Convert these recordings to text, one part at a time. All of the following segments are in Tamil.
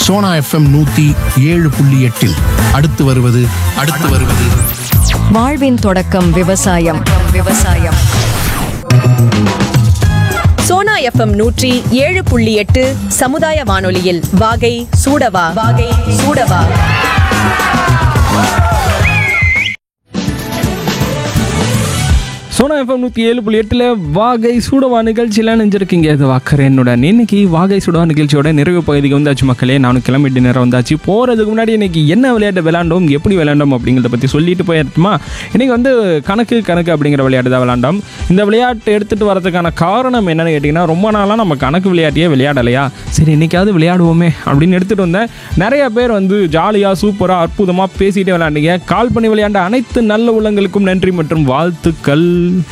சோனா எஃப்எம் நூத்தி ஏழு புள்ளி எட்டில் அடுத்து வருவது அடுத்து வருவது வாழ்வின் தொடக்கம் விவசாயம் விவசாயம் சோனா எஃப்எம் நூற்றி ஏழு புள்ளி எட்டு சமுதாய வானொலியில் வாகை சூடவா வாகை சூடவா சோனா எஃப்எம் நூற்றி ஏழு புள்ளி எட்டில் வாகை சூடவா நிகழ்ச்சியில் நினைஞ்சிருக்கீங்க இது வாக்கர் என்னுடன் இன்னைக்கு வாகை சுடவா நிகழ்ச்சியோட நிறைவு பகுதிக்கு வந்தாச்சு மக்களே நானும் கிளம்பிட்டு நேரம் வந்தாச்சு போகிறதுக்கு முன்னாடி இன்னைக்கு என்ன விளையாட்டு விளையாண்டோம் எப்படி விளையாண்டோம் அப்படிங்கிறத பற்றி சொல்லிட்டு போயிட்டுமா இன்னைக்கு வந்து கணக்கு கணக்கு அப்படிங்கிற விளையாட்டு தான் விளையாண்டோம் இந்த விளையாட்டு எடுத்துகிட்டு வரதுக்கான காரணம் என்னன்னு கேட்டிங்கன்னா ரொம்ப நாளாக நம்ம கணக்கு விளையாட்டையே விளையாடலையா சரி இன்னைக்காவது விளையாடுவோமே அப்படின்னு எடுத்துகிட்டு வந்தேன் நிறைய பேர் வந்து ஜாலியாக சூப்பராக அற்புதமாக பேசிகிட்டே விளையாண்டீங்க கால் பண்ணி விளையாண்ட அனைத்து நல்ல உள்ளங்களுக்கும் நன்றி மற்றும் வாழ்த்துக்கள்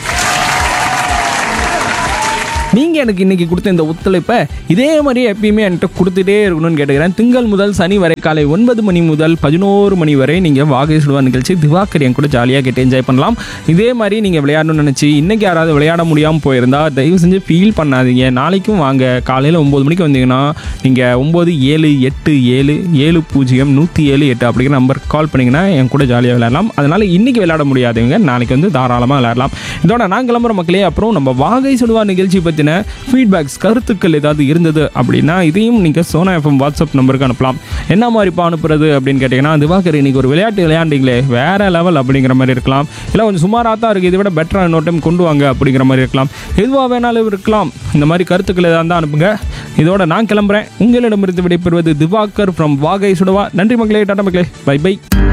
நீங்கள் எனக்கு இன்னைக்கு கொடுத்த இந்த ஒத்துழைப்பை இதே மாதிரி எப்பயுமே என்கிட்ட கொடுத்துட்டே இருக்கணும்னு கேட்டுக்கிறேன் திங்கள் முதல் சனி வரை காலை ஒன்பது மணி முதல் பதினோரு மணி வரை நீங்கள் வாகை சுடுவா நிகழ்ச்சி திவாகர் என் கூட ஜாலியாக கேட்டு என்ஜாய் பண்ணலாம் இதே மாதிரி நீங்கள் விளையாடணும்னு நினச்சி இன்னைக்கு யாராவது விளையாட முடியாமல் போயிருந்தா தயவு செஞ்சு ஃபீல் பண்ணாதீங்க நாளைக்கும் வாங்க காலையில் ஒம்பது மணிக்கு வந்தீங்கன்னா நீங்கள் ஒம்பது ஏழு எட்டு ஏழு ஏழு பூஜ்ஜியம் நூற்றி ஏழு எட்டு அப்படிங்கிற நம்பருக்கு கால் பண்ணிங்கன்னா என் கூட ஜாலியாக விளையாடலாம் அதனால் இன்னைக்கு விளையாட முடியாதவங்க நாளைக்கு வந்து தாராளமாக விளையாடலாம் இதோட நான் கிளம்புற மக்களே அப்புறம் நம்ம வாகை சுடுவா நிகழ்ச்சி பற்றின ஃபீட்பேக்ஸ் கருத்துக்கள் ஏதாவது இருந்தது அப்படின்னா இதையும் நீங்கள் சோனா எஃப்எம் வாட்ஸ்அப் நம்பருக்கு அனுப்பலாம் என்ன மாதிரிப்பா அனுப்புறது அப்படின்னு கேட்டிங்கன்னா திவாகர் இன்னைக்கு ஒரு விளையாட்டு விளையாண்டிங்களே வேற லெவல் அப்படிங்கிற மாதிரி இருக்கலாம் இல்லை கொஞ்சம் சுமாராக தான் இருக்குது இதை விட பெட்டராக இன்னொரு டைம் கொண்டு வாங்க அப்படிங்கிற மாதிரி இருக்கலாம் எதுவாக வேணாலும் இருக்கலாம் இந்த மாதிரி கருத்துக்கள் ஏதாவது இருந்தால் அனுப்புங்க இதோட நான் கிளம்புறேன் உங்களிடமிருந்து விடைபெறுவது திவாகர் ஃப்ரம் வாகை சுடவா நன்றி மக்களே டாடா மக்களே பை பை